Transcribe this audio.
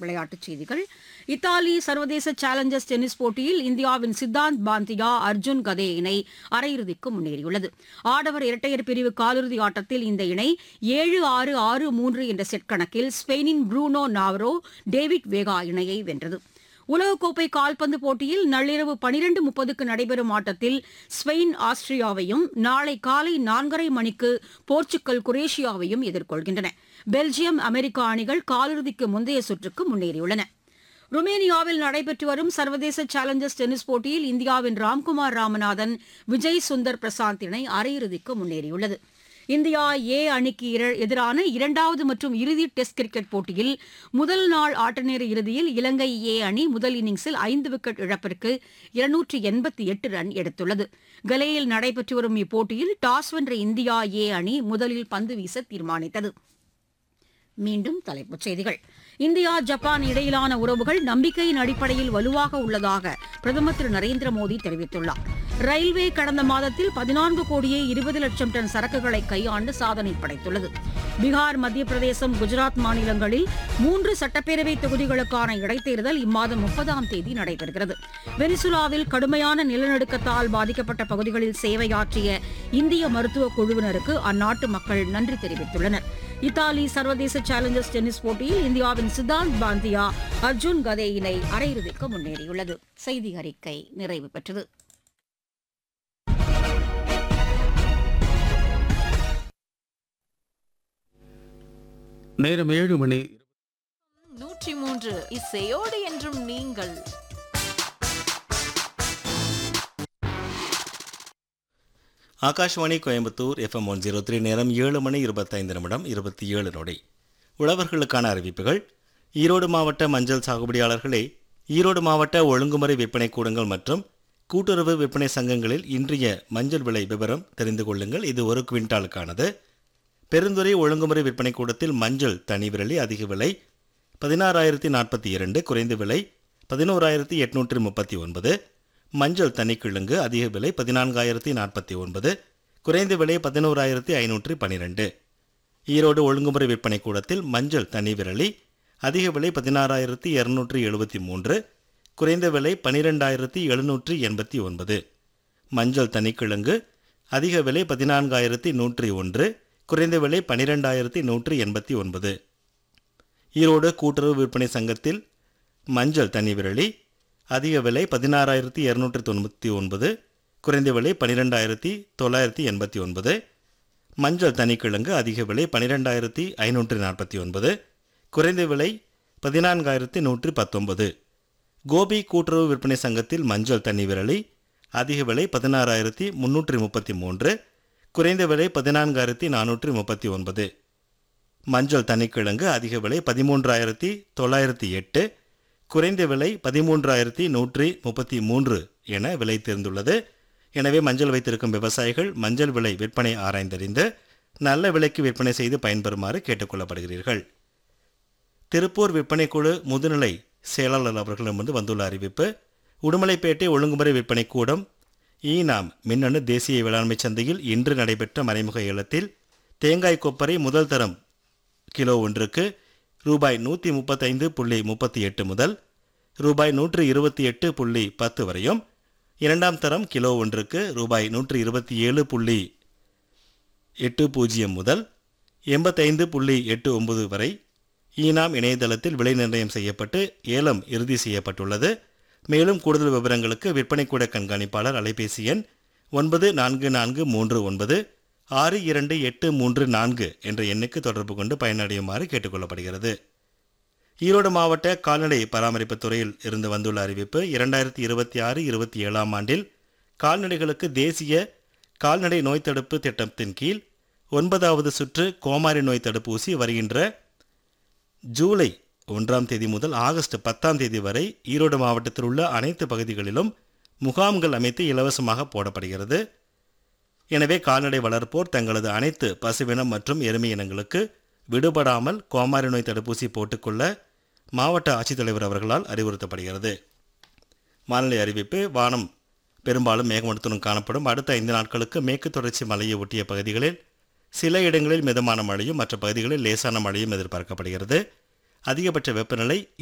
விளையாட்டுச் செய்திகள் இத்தாலி சர்வதேச சேலஞ்சர்ஸ் டென்னிஸ் போட்டியில் இந்தியாவின் சித்தாந்த் பாந்தியா அர்ஜுன் கதே இணை அரையிறுதிக்கு முன்னேறியுள்ளது ஆடவர் இரட்டையர் பிரிவு காலிறுதி ஆட்டத்தில் இந்த இணை ஏழு ஆறு ஆறு மூன்று என்ற செட் கணக்கில் ஸ்பெயினின் ப்ரூனோ நாவரோ டேவிட் வேகா இணையை வென்றது உலகக்கோப்பை கால்பந்து போட்டியில் நள்ளிரவு பனிரெண்டு முப்பதுக்கு நடைபெறும் ஆட்டத்தில் ஸ்பெயின் ஆஸ்திரியாவையும் நாளை காலை நான்கரை மணிக்கு போர்ச்சுக்கல் குரேஷியாவையும் எதிர்கொள்கின்றன பெல்ஜியம் அமெரிக்கா அணிகள் காலிறுதிக்கு முந்தைய சுற்றுக்கு முன்னேறியுள்ளன ருமேனியாவில் நடைபெற்று வரும் சர்வதேச சேலஞ்சர்ஸ் டென்னிஸ் போட்டியில் இந்தியாவின் ராம்குமார் ராமநாதன் விஜய் சுந்தர் பிரசாந்த் இணை அரையிறுதிக்கு முன்னேறியுள்ளது இந்தியா ஏ அணிக்கு இர- எதிரான இரண்டாவது மற்றும் இறுதி டெஸ்ட் கிரிக்கெட் போட்டியில் முதல் நாள் ஆட்டநேர இறுதியில் இலங்கை ஏ அணி முதல் இன்னிங்ஸில் ஐந்து விக்கெட் இழப்பிற்கு இருநூற்றி எண்பத்தி எட்டு ரன் எடுத்துள்ளது கலேயில் நடைபெற்று வரும் இப்போட்டியில் டாஸ் வென்ற இந்தியா ஏ அணி முதலில் பந்து வீச தீர்மானித்தது மீண்டும் தலைப்புச் செய்திகள் இந்தியா ஜப்பான் இடையிலான உறவுகள் நம்பிக்கையின் அடிப்படையில் வலுவாக உள்ளதாக பிரதமர் திரு நரேந்திர மோடி தெரிவித்துள்ளார் ரயில்வே கடந்த மாதத்தில் பதினான்கு கோடியே இருபது லட்சம் டன் சரக்குகளை கையாண்டு சாதனை படைத்துள்ளது பீகார் மத்திய பிரதேசம் குஜராத் மாநிலங்களில் மூன்று சட்டப்பேரவை தொகுதிகளுக்கான இடைத்தேர்தல் இம்மாதம் முப்பதாம் தேதி நடைபெறுகிறது வெனிசுலாவில் கடுமையான நிலநடுக்கத்தால் பாதிக்கப்பட்ட பகுதிகளில் சேவையாற்றிய இந்திய மருத்துவ குழுவினருக்கு அந்நாட்டு மக்கள் நன்றி தெரிவித்துள்ளனர் இத்தாலி சர்வதேச சேலஞ்சர்ஸ் டென்னிஸ் போட்டியில் இந்தியாவின் சித்தாந்த் பாந்தியா அர்ஜுன் கதே இணை அரையிறுதிக்கு முன்னேறியுள்ளது செய்தி அறிக்கை நிறைவு பெற்றது நேரம் ஏழு மணி நூற்றி மூன்று இசையோடு என்றும் நீங்கள் Akashvani Coimbatore FM one zero three நேரம் ஏழு மணி இருபத்தைந்து நிமிடம் இருபத்தி ஏழு நொடி உழவர்களுக்கான அறிவிப்புகள் ஈரோடு மாவட்ட மஞ்சள் சாகுபடியாளர்களே ஈரோடு மாவட்ட ஒழுங்குமுறை விற்பனை கூடங்கள் மற்றும் கூட்டுறவு விற்பனை சங்கங்களில் இன்றைய மஞ்சள் விலை விவரம் தெரிந்து கொள்ளுங்கள் இது ஒரு குவிண்டாலுக்கானது பெருந்துறை ஒழுங்குமுறை விற்பனை கூடத்தில் மஞ்சள் தனி விரலி அதிக விலை பதினாறாயிரத்தி நாற்பத்தி இரண்டு குறைந்த விலை பதினோராயிரத்தி எட்நூற்றி முப்பத்தி ஒன்பது மஞ்சள் தனிக்கிழங்கு அதிக விலை பதினான்காயிரத்தி நாற்பத்தி ஒன்பது குறைந்த விலை பதினோராயிரத்தி ஐநூற்றி பன்னிரெண்டு ஈரோடு ஒழுங்குமுறை விற்பனை கூடத்தில் மஞ்சள் தனி விரலி அதிக விலை பதினாறாயிரத்தி இருநூற்றி எழுபத்தி மூன்று குறைந்த விலை பனிரெண்டாயிரத்தி எழுநூற்றி எண்பத்தி ஒன்பது மஞ்சள் தனிக்கிழங்கு அதிக விலை பதினான்காயிரத்தி நூற்றி ஒன்று குறைந்த விலை பனிரெண்டாயிரத்தி நூற்றி எண்பத்தி ஒன்பது ஈரோடு கூட்டுறவு விற்பனை சங்கத்தில் மஞ்சள் தனி விரலி அதிக விலை பதினாறாயிரத்தி இரநூற்றி தொண்ணூற்றி ஒன்பது குறைந்த விலை பன்னிரெண்டாயிரத்தி தொள்ளாயிரத்தி எண்பத்தி ஒன்பது மஞ்சள் தனிக்கிழங்கு அதிக விலை பன்னிரெண்டாயிரத்தி ஐநூற்றி நாற்பத்தி ஒன்பது குறைந்த விலை பதினான்காயிரத்தி நூற்றி பத்தொன்பது கோபி கூட்டுறவு விற்பனை சங்கத்தில் மஞ்சள் தண்ணி விரலி அதிக விலை பதினாறாயிரத்தி முன்னூற்றி முப்பத்தி மூன்று குறைந்த விலை பதினான்காயிரத்தி நானூற்றி முப்பத்தி ஒன்பது மஞ்சள் தனிக்கிழங்கு அதிக விலை பதிமூன்றாயிரத்தி தொள்ளாயிரத்தி எட்டு குறைந்த விலை பதிமூன்றாயிரத்தி நூற்றி முப்பத்தி மூன்று என விலை தேர்ந்துள்ளது எனவே மஞ்சள் வைத்திருக்கும் விவசாயிகள் மஞ்சள் விலை விற்பனை ஆராய்ந்தறிந்து நல்ல விலைக்கு விற்பனை செய்து பயன்பெறுமாறு கேட்டுக்கொள்ளப்படுகிறீர்கள் திருப்பூர் விற்பனை குழு முதுநிலை செயலாளர் அவர்களிடமிருந்து வந்துள்ள அறிவிப்பு உடுமலைப்பேட்டை ஒழுங்குமுறை விற்பனை கூடம் ஈனாம் மின்னணு தேசிய வேளாண்மை சந்தையில் இன்று நடைபெற்ற மறைமுக ஏலத்தில் தேங்காய் கொப்பரை முதல் தரம் கிலோ ஒன்றுக்கு ரூபாய் நூற்றி முப்பத்தைந்து புள்ளி முப்பத்தி எட்டு முதல் ரூபாய் நூற்று இருபத்தி எட்டு புள்ளி பத்து வரையும் இரண்டாம் தரம் கிலோ ஒன்றுக்கு ரூபாய் நூற்று இருபத்தி ஏழு புள்ளி எட்டு பூஜ்ஜியம் முதல் எண்பத்தைந்து புள்ளி எட்டு ஒன்பது வரை ஈனாம் இணையதளத்தில் விலை நிர்ணயம் செய்யப்பட்டு ஏலம் இறுதி செய்யப்பட்டுள்ளது மேலும் கூடுதல் விவரங்களுக்கு விற்பனை கூட கண்காணிப்பாளர் அலைபேசி எண் ஒன்பது நான்கு நான்கு மூன்று ஒன்பது ஆறு இரண்டு எட்டு மூன்று நான்கு என்ற எண்ணுக்கு தொடர்பு கொண்டு பயனடையுமாறு கேட்டுக்கொள்ளப்படுகிறது ஈரோடு மாவட்ட கால்நடை பராமரிப்புத் துறையில் இருந்து வந்துள்ள அறிவிப்பு இரண்டாயிரத்தி இருபத்தி ஆறு இருபத்தி ஏழாம் ஆண்டில் கால்நடைகளுக்கு தேசிய கால்நடை நோய் தடுப்பு திட்டத்தின் கீழ் ஒன்பதாவது சுற்று கோமாரி நோய் தடுப்பூசி வருகின்ற ஜூலை ஒன்றாம் தேதி முதல் ஆகஸ்ட் பத்தாம் தேதி வரை ஈரோடு மாவட்டத்தில் உள்ள அனைத்து பகுதிகளிலும் முகாம்கள் அமைத்து இலவசமாக போடப்படுகிறது எனவே கால்நடை வளர்ப்போர் தங்களது அனைத்து பசுவினம் மற்றும் எருமை இனங்களுக்கு விடுபடாமல் கோமாரி நோய் தடுப்பூசி போட்டுக்கொள்ள மாவட்ட ஆட்சித்தலைவர் அவர்களால் அறிவுறுத்தப்படுகிறது வானிலை அறிவிப்பு வானம் பெரும்பாலும் மேகமூட்டத்துடன் காணப்படும் அடுத்த ஐந்து நாட்களுக்கு மேற்கு தொடர்ச்சி மலையை ஒட்டிய பகுதிகளில் சில இடங்களில் மிதமான மழையும் மற்ற பகுதிகளில் லேசான மழையும் எதிர்பார்க்கப்படுகிறது அதிகபட்ச வெப்பநிலை